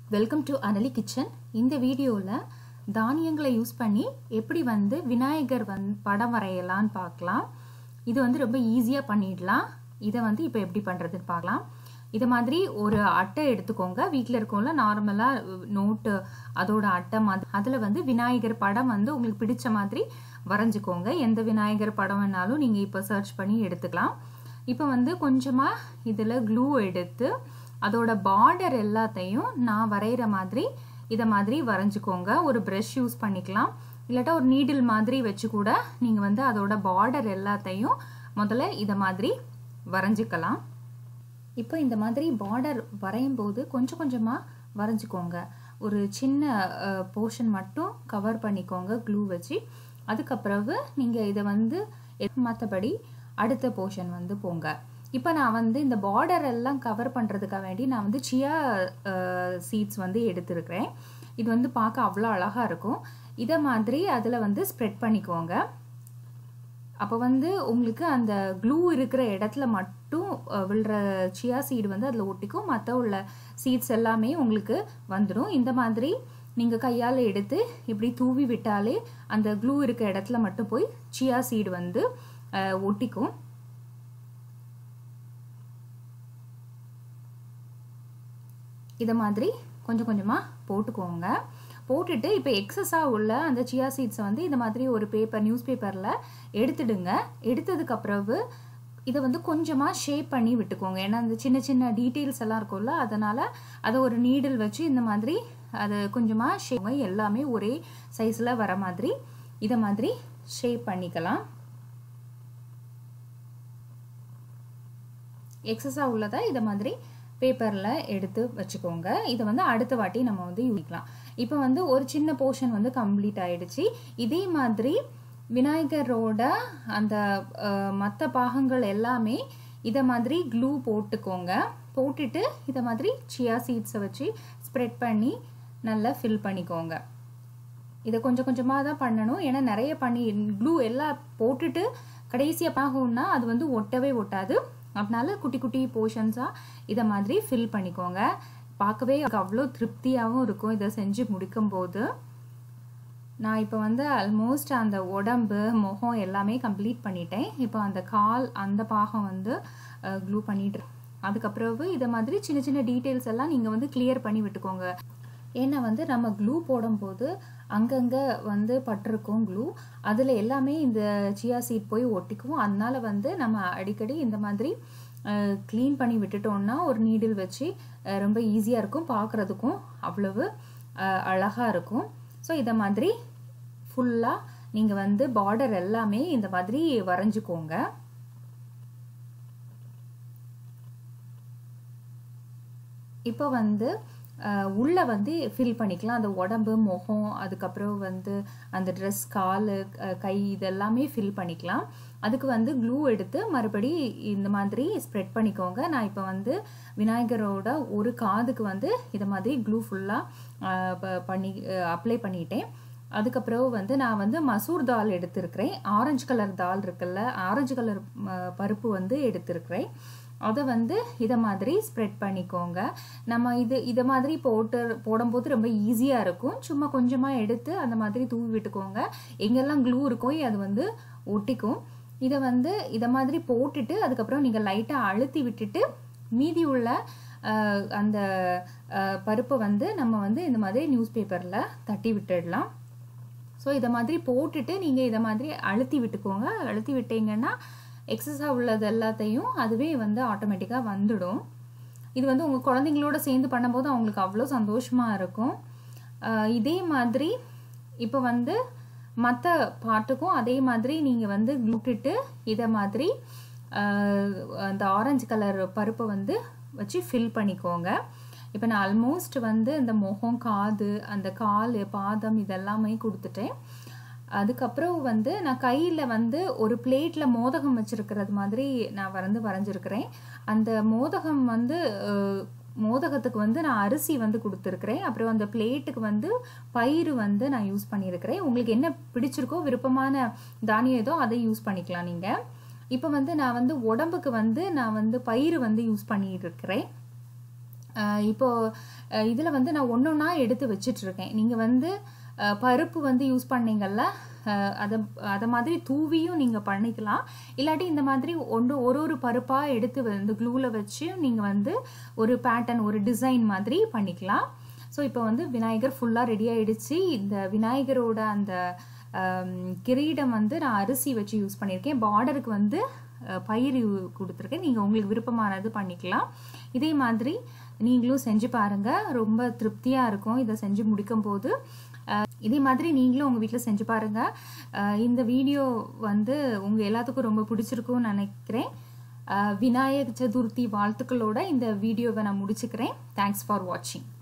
welcome to அனலி kitchen இந்த வீடியோவில் தானியங்களை யூஸ் பண்ணி எப்படி வந்து விநாயகர் வந் படம் வரையலான்னு பார்க்கலாம் இது வந்து ரொம்ப ஈஸியாக பண்ணிடலாம் இதை வந்து இப்போ எப்படி பண்ணுறதுன்னு பார்க்கலாம் இது மாதிரி ஒரு அட்டை எடுத்துக்கோங்க வீட்டில் இருக்கோம்ல நார்மலாக நோட்டு அதோட அட்டை மாதிரி அதில் வந்து விநாயகர் படம் வந்து உங்களுக்கு பிடிச்ச மாதிரி வரைஞ்சிக்கோங்க எந்த விநாயகர் படம் வேணாலும் நீங்கள் இப்போ சர்ச் பண்ணி எடுத்துக்கலாம் இப்போ வந்து கொஞ்சமாக இதில் க்ளூ எடுத்து அதோட பார்டர் எல்லாத்தையும் நான் வரைகிற மாதிரி இதை மாதிரி வரைஞ்சிக்கோங்க ஒரு ப்ரஷ் யூஸ் பண்ணிக்கலாம் இல்லாட்டா ஒரு நீடில் மாதிரி வச்சு கூட நீங்கள் வந்து அதோட பார்டர் எல்லாத்தையும் முதல்ல இதை மாதிரி வரைஞ்சிக்கலாம் இப்போ இந்த மாதிரி பார்டர் வரையும் போது கொஞ்சம் கொஞ்சமாக வரைஞ்சிக்கோங்க ஒரு சின்ன போர்ஷன் மட்டும் கவர் பண்ணிக்கோங்க க்ளூ வச்சு அதுக்கப்பிறகு நீங்கள் இதை வந்து மற்றபடி அடுத்த போர்ஷன் வந்து போங்க இப்போ நான் வந்து இந்த பார்டர் எல்லாம் கவர் பண்ணுறதுக்காக வேண்டி நான் வந்து சியா சீட்ஸ் வந்து எடுத்திருக்கிறேன் இது வந்து பார்க்க அவ்வளோ அழகாக இருக்கும் இதை மாதிரி அதில் வந்து ஸ்ப்ரெட் பண்ணிக்கோங்க அப்போ வந்து உங்களுக்கு அந்த க்ளூ இருக்கிற இடத்துல மட்டும் விழுற சியா சீடு வந்து அதில் ஒட்டிக்கும் மற்ற உள்ள சீட்ஸ் எல்லாமே உங்களுக்கு வந்துடும் இந்த மாதிரி நீங்கள் கையால் எடுத்து இப்படி தூவி விட்டாலே அந்த க்ளூ இருக்க இடத்துல மட்டும் போய் சியா சீடு வந்து ஒட்டிக்கும் இதை மாதிரி கொஞ்சம் கொஞ்சமாக போட்டுக்கோங்க போட்டுட்டு இப்போ எக்ஸஸாக உள்ள அந்த சியா சீட்ஸை வந்து இந்த மாதிரி ஒரு பேப்பர் நியூஸ் பேப்பரில் எடுத்துடுங்க எடுத்ததுக்கப்புறவு இதை வந்து கொஞ்சமாக ஷேப் பண்ணி விட்டுக்கோங்க ஏன்னா அந்த சின்ன சின்ன டீட்டெயில்ஸ் எல்லாம் இருக்கும்ல அதனால் அதை ஒரு நீடில் வச்சு இந்த மாதிரி அது கொஞ்சமாக ஷேப் எல்லாமே ஒரே சைஸில் வர மாதிரி இதை மாதிரி ஷேப் பண்ணிக்கலாம் எக்ஸஸாக உள்ளதை இதை மாதிரி பேப்பரில் எடுத்து வச்சுக்கோங்க இதை வந்து அடுத்த வாட்டி நம்ம வந்து யூனிக்கலாம் இப்போ வந்து ஒரு சின்ன போர்ஷன் வந்து கம்ப்ளீட் ஆயிடுச்சு இதே மாதிரி விநாயகரோட அந்த மற்ற பாகங்கள் எல்லாமே இதை மாதிரி க்ளூ போட்டுக்கோங்க போட்டுட்டு இதை மாதிரி சியா சீட்ஸை வச்சு ஸ்ப்ரெட் பண்ணி நல்லா ஃபில் பண்ணிக்கோங்க இதை கொஞ்சம் கொஞ்சமாக தான் பண்ணணும் ஏன்னா நிறைய பண்ணி க்ளூ எல்லாம் போட்டுட்டு கடைசியாக பாகம்னா அது வந்து ஒட்டவே ஒட்டாது அதனால குட்டி குட்டி போர்ஷன்ஸாக இதை மாதிரி ஃபில் பண்ணிக்கோங்க பார்க்கவே அவ்வளோ திருப்தியாகவும் இருக்கும் இதை செஞ்சு முடிக்கும் போது நான் இப்போ வந்து ஆல்மோஸ்ட் அந்த உடம்பு முகம் எல்லாமே கம்ப்ளீட் பண்ணிட்டேன் இப்போ அந்த கால் அந்த பாகம் வந்து க்ளூ பண்ணிட்டு அதுக்கப்புறவு இதை மாதிரி சின்ன சின்ன டீட்டெயில்ஸ் எல்லாம் நீங்கள் வந்து கிளியர் பண்ணி விட்டுக்கோங்க ஏன்னா வந்து நம்ம க்ளூ போடும்போது அங்கங்கே வந்து பட்டிருக்கும் க்ளூ அதில் எல்லாமே இந்த சியா சீட் போய் ஒட்டிக்கும் அதனால வந்து நம்ம அடிக்கடி இந்த மாதிரி க்ளீன் பண்ணி விட்டுட்டோம்னா ஒரு நீடில் வச்சு ரொம்ப ஈஸியாக இருக்கும் பார்க்குறதுக்கும் அவ்வளவு அழகாக இருக்கும் ஸோ இதை மாதிரி ஃபுல்லாக நீங்கள் வந்து பார்டர் எல்லாமே இந்த மாதிரி வரைஞ்சிக்கோங்க இப்போ வந்து உள்ளே வந்து ஃபில் பண்ணிக்கலாம் அந்த உடம்பு முகம் அதுக்கப்புறம் வந்து அந்த ட்ரெஸ் கால் கை இதெல்லாமே ஃபில் பண்ணிக்கலாம் அதுக்கு வந்து க்ளூ எடுத்து மறுபடி இந்த மாதிரி ஸ்ப்ரெட் பண்ணிக்கோங்க நான் இப்போ வந்து விநாயகரோட ஒரு காதுக்கு வந்து இதை மாதிரி க்ளூ ஃபுல்லாக பண்ணி அப்ளை பண்ணிட்டேன் அதுக்கப்புறம் வந்து நான் வந்து மசூர் தால் எடுத்திருக்கிறேன் ஆரஞ்சு கலர் தால் இருக்குல்ல ஆரஞ்சு கலர் பருப்பு வந்து எடுத்திருக்கிறேன் அதை வந்து இதை மாதிரி ஸ்ப்ரெட் பண்ணிக்கோங்க நம்ம இது இதை மாதிரி போட்டு போடும்போது ரொம்ப ஈஸியாக இருக்கும் சும்மா கொஞ்சமாக எடுத்து அந்த மாதிரி தூவி விட்டுக்கோங்க எங்கெல்லாம் க்ளூ இருக்கோ அது வந்து ஒட்டிக்கும் இதை வந்து இதை மாதிரி போட்டுட்டு அதுக்கப்புறம் நீங்கள் லைட்டாக அழுத்தி விட்டுட்டு மீதி உள்ள அந்த பருப்பை வந்து நம்ம வந்து இந்த மாதிரி நியூஸ் பேப்பரில் தட்டி விட்டுடலாம் ஸோ இதை மாதிரி போட்டுட்டு நீங்கள் இதை மாதிரி அழுத்தி விட்டுக்கோங்க அழுத்தி விட்டீங்கன்னா எக்ஸஸாக உள்ளது எல்லாத்தையும் அதுவே வந்து ஆட்டோமேட்டிக்காக வந்துடும் இது வந்து உங்கள் குழந்தைங்களோட சேர்ந்து பண்ணும்போது அவங்களுக்கு அவ்வளோ சந்தோஷமாக இருக்கும் இதே மாதிரி இப்போ வந்து மற்ற பாட்டுக்கும் அதே மாதிரி நீங்கள் வந்து விட்டுட்டு இதை மாதிரி அந்த ஆரஞ்சு கலர் பருப்பை வந்து வச்சு ஃபில் பண்ணிக்கோங்க இப்போ நான் ஆல்மோஸ்ட் வந்து இந்த முகம் காது அந்த கால் பாதம் இதெல்லாமே கொடுத்துட்டேன் அதுக்கப்புறம் வந்து நான் கையில் வந்து ஒரு பிளேட்டில் மோதகம் வச்சுருக்கிறது மாதிரி நான் வந்து வரைஞ்சிருக்கிறேன் அந்த மோதகம் வந்து மோதகத்துக்கு வந்து நான் அரிசி வந்து கொடுத்துருக்குறேன் அப்புறம் அந்த பிளேட்டுக்கு வந்து பயிறு வந்து நான் யூஸ் பண்ணியிருக்கிறேன் உங்களுக்கு என்ன பிடிச்சிருக்கோ விருப்பமான தானியம் ஏதோ அதை யூஸ் பண்ணிக்கலாம் நீங்கள் இப்போ வந்து நான் வந்து உடம்புக்கு வந்து நான் வந்து பயிறு வந்து யூஸ் பண்ணிட்டு இருக்கிறேன் அஹ் இப்போ அஹ் இதுல வந்து நான் ஒன்னொன்னா எடுத்து வச்சிட்டு இருக்கேன் நீங்க வந்து அஹ் பருப்பு வந்து யூஸ் பண்ணீங்கல்ல அஹ் அதை அதை மாதிரி தூவியும் நீங்கள் பண்ணிக்கலாம் இல்லாட்டி இந்த மாதிரி ஒன்று ஒரு ஒரு பருப்பாக எடுத்து வந்து க்ளூவில் வச்சு நீங்கள் வந்து ஒரு பேட்டர்ன் ஒரு டிசைன் மாதிரி பண்ணிக்கலாம் ஸோ இப்போ வந்து விநாயகர் ஃபுல்லாக ரெடி ஆயிடுச்சு இந்த விநாயகரோட அந்த ஆம், கிரீடம் வந்து நான் அரிசி வச்சு யூஸ் பண்ணியிருக்கேன் பார்டருக்கு வந்து அஹ், பயிர் யூ- கொடுத்துருக்கேன் நீங்கள் உங்களுக்கு விருப்பமானது பண்ணிக்கலாம் இதே மாதிரி நீங்களும் செஞ்சு பாருங்க ரொம்ப திருப்தியாக இருக்கும் இதை செஞ்சு முடிக்கும் போது அஹ், இதே மாதிரி நீங்களும் உங்கள் வீட்டில் செஞ்சு பாருங்க அஹ், இந்த வீடியோ வந்து உங்கள் எல்லாத்துக்கும் ரொம்ப பிடிச்சிருக்கும்னு நினைக்கிறேன் அஹ், விநாயகர் சதுர்த்தி வாழ்த்துக்களோட இந்த வீடியோவை நான் முடிச்சுக்கிறேன் தேங்க்ஸ் ஃபார் வாட்சிங்